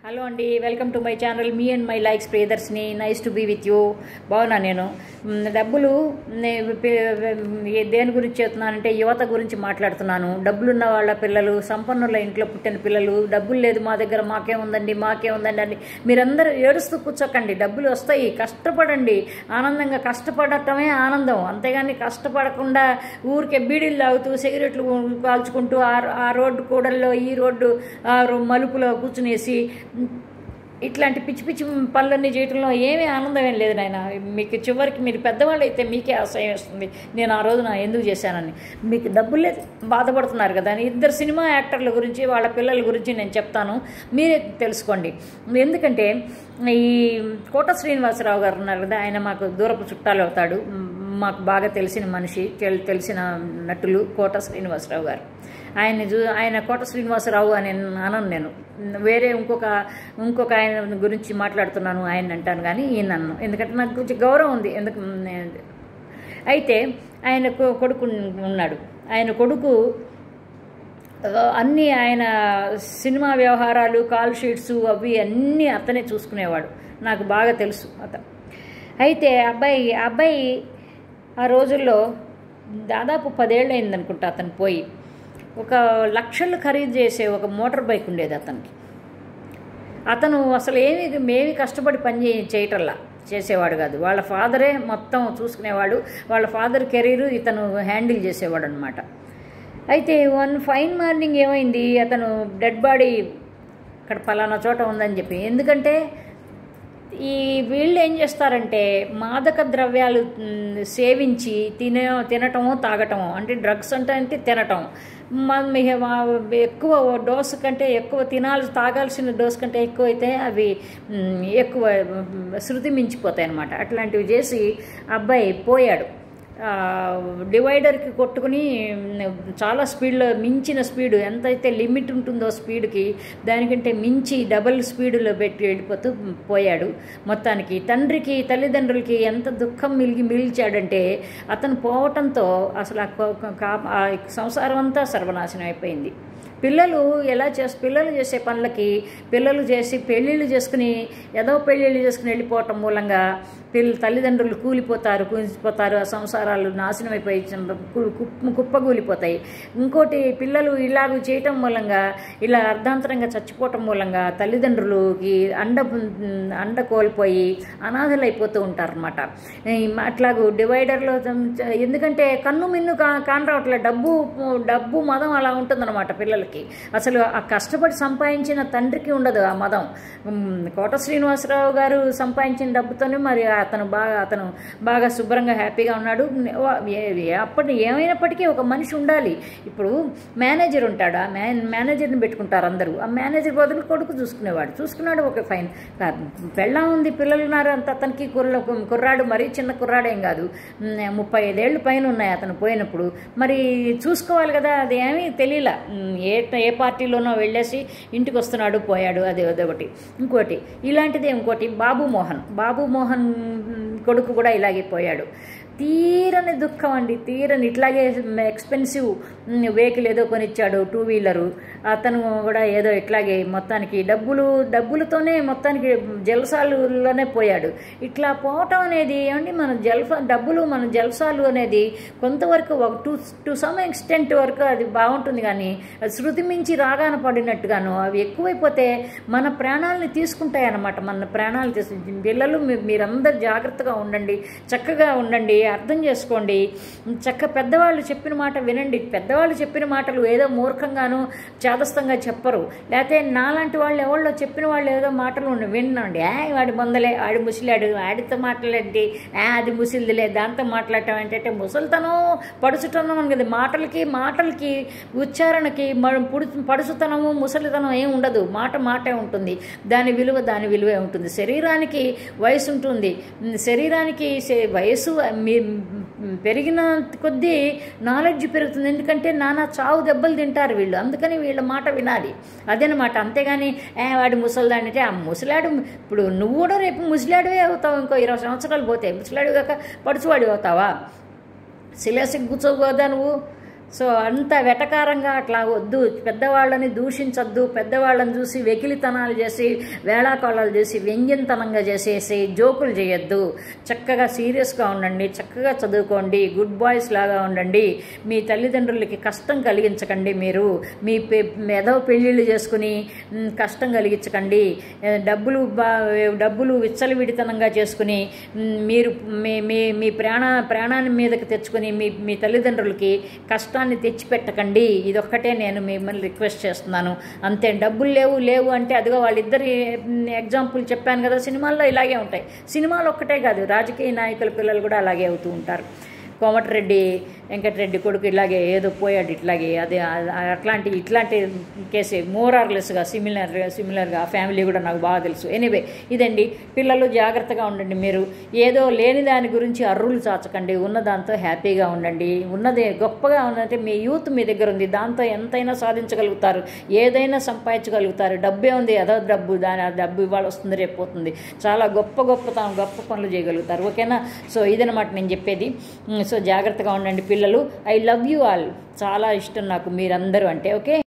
hello అండి welcome to my channel మీ and my likes Priyadarshini nice to be with you బాగున్నా నేను మ్, డబ్బులు నే- పే- ఏ- దేని గురించి చెప్తున్నానంటే యువత గురించి మాట్లాడుతున్నాను డబ్బులున్న వాళ్ళ పిల్లలు సంపన్నుల ఇంట్లో పుట్టిన పిల్లలు డబ్బులు లేదు మా దగ్గర మాకే ఉందండి మాకే ఉందండి అని మీరందరూ ఏడుస్తూ కూర్చోకండి డబ్బులు వస్తాయి కష్టపడండి ఆనందంగా కష్టపడటమే ఆనందం అంతేగాని కష్టపడకుండా ఊరికే బీడీలు తాగుతూ సిగరెట్లు కాల్చుకుంటూ ఆ ఆ రోడ్డు కూడల్లో ఈ రోడ్డు ఆ రో- మలుపులో కూర్చునేసి ఇట్లాంటి పిచ్చి పిచ్చి పనులన్నీ చేయటంలో ఏమీ ఆనందం ఏం లేదు నాయన మీకు చివరికి మీరు పెద్దవాళ్ళు అయితే మీకే అసహ్యం వేస్తుంది నేను ఆ రోజున ఎందుకు చేశానని మీకు డబ్బులు లేదు బాధపడుతున్నారు కదా అని ఇద్దరు సినిమా యాక్టర్ల గురించి వాళ్ళ పిల్లల గురించి నేను చెప్తాను మీరే తెలుసుకోండి ఎందుకంటే ఈ కోట శ్రీనివాసరావు గారు ఉన్నారు కదా ఆయన మాకు దూరపు చుట్టాలు అవుతాడు మాకు బాగా తెలిసిన మనిషి తెల్- తెలిసిన నటులు కోట శ్రీనివాసరావు గారు ఆయన చూ ఆయన కోట శ్రీనివాసరావు అని అనను నేను వేరే ఇంకొక ఇంకొక ఆయన గురించి మాట్లాడుతున్నాను ఆయన అంటాను కానీ ఈయన అన్ను ఎందుకంటే నాకు కొంచెం గౌరవం ఉంది ఎందుకు నేను- అయితే ఆయన కొ- కొడుకు ఉన్నాడు ఆయన కొడుకు అన్నీ ఆయన సినిమా వ్యవహారాలు కాల్ షీట్స్ అవి అన్నీ అతనే చూసుకునేవాడు నాకు బాగా తెలుసు అతను అయితే అబ్బాయి అబ్బాయి ఆ రోజుల్లో దాదాపు పదేళ్ళు అయిందనుకుంటా అతను పోయి ఒక లక్షలు ఖరీదు చేసే ఒక మోటార్ బైక్ ఉండేది అతనికి అతను అసలు ఏమి మేమి కష్టపడి పని చే- చేయటల్లా చేసేవాడు కాదు వాళ్ళ ఫాదరే మొత్తం చూసుకునేవాడు వాళ్ళ ఫాదర్ కెరీర్ ఇతను హ్యాండిల్ చేసేవాడు అనమాట అయితే వన్ ఫైన్ మార్నింగ్ ఏమైంది అతను డెడ్ బాడీ ఇక్కడ పలానా చోట ఉందని చెప్పి ఎందుకంటే ఈ వీళ్ళు ఏం చేస్తారంటే మాదక ద్రవ్యాలు మ్, సేవించి తినే తినటము తాగటము అంటే డ్రగ్స్ అంటే అంటే తినటం మ- మీ- మా- ఎక్కువ డోసు కంటే ఎక్కువ తినాల్సి తాగాల్సిన డోస్ కంటే ఎక్కువ అయితే అవి మ్, ఎక్కువ మ్, శృతి మించిపోతాయి అనమాట అట్లాంటివి చేసి అబ్బాయి పోయాడు ఆ, డివైడర్కి కొట్టుకుని మ్, చాలా స్పీడ్లో మించిన స్పీడ్ ఎంతైతే లిమిట్ ఉంటుందో స్పీడ్కి దానికంటే మించి డబల్ స్పీడ్లో పెట్టి వెళ్ళిపోతూ పోయాడు మొత్తానికి తండ్రికి తల్లిదండ్రులకి ఎంత దుఃఖం మిలిగి మిగిల్చాడంటే అతను పోవటంతో అసలు ఆ కో- కా- ఆ సంసారం అంతా సర్వనాశనం అయిపోయింది పిల్లలు ఎలా చేసి పిల్లలు చేసే పనులకి పిల్లలు చేసి పెళ్ళిళ్ళు చేసుకుని ఏదో పెళ్ళిళ్ళు చేసుకుని వెళ్ళిపోవటం మూలంగా పిల్ల తల్లిదండ్రులు కూలిపోతారు కూలిపోతారు ఆ సంసారాలు నాశనం అయిపోయి చంప- కు- కుప్ప కుప్పగూలిపోతాయి ఇంకోటి పిల్లలు ఇలాగ చేయటం మూలంగా ఇలా అర్ధాంతరంగా చచ్చిపోవటం మూలంగా తల్లిదండ్రులకి అండ అండ కోల్పోయి అనాథలైపోతూ ఉంటారనమాట అట్లాగూ డివైడర్లో ఎందుకంటే కన్ను మిన్ను కా కానరావట్లే డబ్బు డబ్బు మదం అలా ఉంటుందన్నమాట పిల్లలకి అసలు ఆ కష్టపడి సంపాదించిన తండ్రికి ఉండదు ఆ మదం ఉమ్, కోట శ్రీనివాసరావు గారు సంపాదించిన డబ్బుతోనే మరి అతను బాగా అతను బాగా శుభ్రంగా హ్యాపీగా ఉన్నాడు ఏ- ఏ- అప్పటి ఏమైనప్పటికీ ఒక మనిషి ఉండాలి ఇప్పుడు మేనేజర్ ఉంటాడు ఆ మే మేనేజర్ని పెట్టుకుంటారు అందరూ ఆ మేనేజర్ బదులు కొడుకు చూసుకునేవాడు చూసుకున్నాడు ఒక ఫైన్ పెళ్ళం ఉంది పిల్లలు ఉన్నారు అంత అతనికి కుర్ర కుర్రాడు మరీ చిన్న కుర్రాడేం కాదు ఉమ్, ముప్పై ఐదేళ్ళు పైన ఉన్నాయి అతను పోయినప్పుడు మరి చూసుకోవాలి కదా అది ఏమీ తెలియలా ఉమ్, ఏ ఏ పార్టీలోనో వెళ్ళేసి ఇంటికి వస్తున్నాడు పోయాడు అది అదొకటి ఇంకోటి ఇలాంటిదే ఇంకోటి బాబు మోహన్ బాబు మోహన్ ఉమ్, కొడుకు కూడా ఇలాగే పోయాడు తీరని దుఃఖం అండి తీరని ఇట్లాగే ఎక్స్పెన్సివ్ వెహికల్ ఏదో కొనిచ్చాడు టూ వీలరు అతను కూడా ఏదో ఇట్లాగే మొత్తానికి డబ్బులు డబ్బులతోనే మొత్తానికి జలసాలులోనే పోయాడు ఇట్లా పోవటం అనేది ఏమండి మన జల్ఫ డబ్బులు మన జల్సాలు అనేది కొంతవరకు ఒక టూ టు సమ్ ఎక్స్టెంట్ వరకు అది బాగుంటుంది కానీ అది శృతి మించి రాగాన పడినట్టుగాను అవి ఎక్కువైపోతే మన ప్రాణాలని తీసుకుంటాయి అన్నమాట మన ప్రాణాలు తీసు పిల్లలు మీ- మీరందరూ జాగ్రత్తగా ఉండండి చక్కగా ఉండండి అర్థం చేసుకోండి చక్క పెద్దవాళ్ళు చెప్పిన మాట వినండి పెద్దవాళ్ళు చెప్పిన మాటలు ఏదో మూర్ఖంగాను చేదస్తంగా చెప్పరు లేకపోతే నాలాంటి వాళ్ళు ఎవరిలో చెప్పిన వాళ్ళు ఏదో మాటలు ఉండి వినండి ఏ వాడి బొందలే ఆడి ముసిలాడు ఆడితో మాట్లాడేంటి ఏ అది ముసిలిదిలే దాంతో మాట్లాడటం ఏంటంటే ముసలితనం పడుచుతనం అని కదా మాటలకి మాటలకి ఉచ్చారణకి మ- పుడు పడుచుతనము ముసలితనం ఏం ఉండదు మాట మాటే ఉంటుంది దాని విలువ దాని విలువే ఉంటుంది శరీరానికి వయసు ఉంటుంది శరీరానికి శే- వయసు మీ పెరిగిన కొద్దీ నాలెడ్జ్ పెరుగుతుంది ఎందుకంటే నానా చావు దెబ్బలు తింటారు వీళ్ళు అందుకని వీళ్ళ మాట వినాలి అదేనమాట అంతేగాని "ఏ, వాడి ముసలిదాన్ని అంటే ఆ ముసలాడు ఇప్పుడు నువ్వు కూడా రేపు ముసలాడివే అవుతావు ఇంకో ఇరవై సంవత్సరాలు పోతే ముసలాడు కాక పడుచువాడి అవుతావా శిలాసికి కూర్చోగోదా నువ్వు సో అంత వెటకారంగా అట్లా వద్దు పెద్దవాళ్ళని దూషించొద్దు పెద్దవాళ్ళని చూసి వెకిలితనాలు చేసి వేళాకోళాలు చేసి వ్యంగ్యంతనంగా చేసేసి జోకులు చేయొద్దు చక్కగా సీరియస్గా ఉండండి చక్కగా చదువుకోండి గుడ్ బాయ్స్ లాగా ఉండండి మీ తల్లిదండ్రులకి కష్టం కలిగించకండి మీరు మీ పె- మెదవ పెళ్ళిళ్ళు చేసుకుని మ్, కష్టం కలిగించకండి ఏ, డబ్బులు బా- డబ్బులు విచ్చలవిడితనంగా చేసుకుని మ్, మీరు మీ మీ మీ ప్రాణ ప్రాణాన్ని మీదకి తెచ్చుకుని మీ మీ తల్లిదండ్రులకి కష్టాన్ని తెచ్చిపెట్టకండి ఇదొక్కటే నేను మిమ్మల్ని రిక్వెస్ట్ చేస్తున్నాను అంతే డబ్బులు లేవు లేవు అంటే అదిగో వాళ్ళిద్దరి ఎగ్జాంపుల్ చెప్పాను కదా సినిమాల్లో ఇలాగే ఉంటాయి సినిమాలు ఒక్కటే కాదు రాజకీయ నాయకుల పిల్లలు కూడా అలాగే అవుతూ ఉంటారు కోమటిరెడ్డి వెంకటరెడ్డి కొడుకు ఇలాగే ఏదో పోయాడు ఇట్లాగే అదే ఆ- అట్లాంటి ఇట్లాంటి కేసే మోరార్లెస్గా సిమిలర్ సిమిలర్గా ఆ ఫ్యామిలీ కూడా నాకు బాగా తెలుసు ఎనీవే ఇదండి పిల్లలు జాగ్రత్తగా ఉండండి మీరు ఏదో లేని దాని గురించి అర్రులు చాచకండి ఉన్న దాంతో హ్యాపీగా ఉండండి ఉన్నది గొప్పగా ఉన్నదంటే మీ యూత్ మీ దగ్గర ఉంది దాంతో ఎంతైనా సాధించగలుగుతారు ఏదైనా సంపాదించగలుగుతారు డబ్బే ఉంది అదో డబ్బు దాని ఆ డబ్బు ఇవాళ వస్తుంది రేపు పోతుంది చాలా గొప్ప గొప్ప తా- గొప్ప పనులు చేయగలుగుతారు ఓకేనా సో ఇదనమాట నేను చెప్పేది ఉమ్, సో జాగ్రత్తగా ఉండండి పిల్లలు ఐ లవ్ యూ ఆల్ చాలా ఇష్టం నాకు మీరందరూ అంటే ఓకే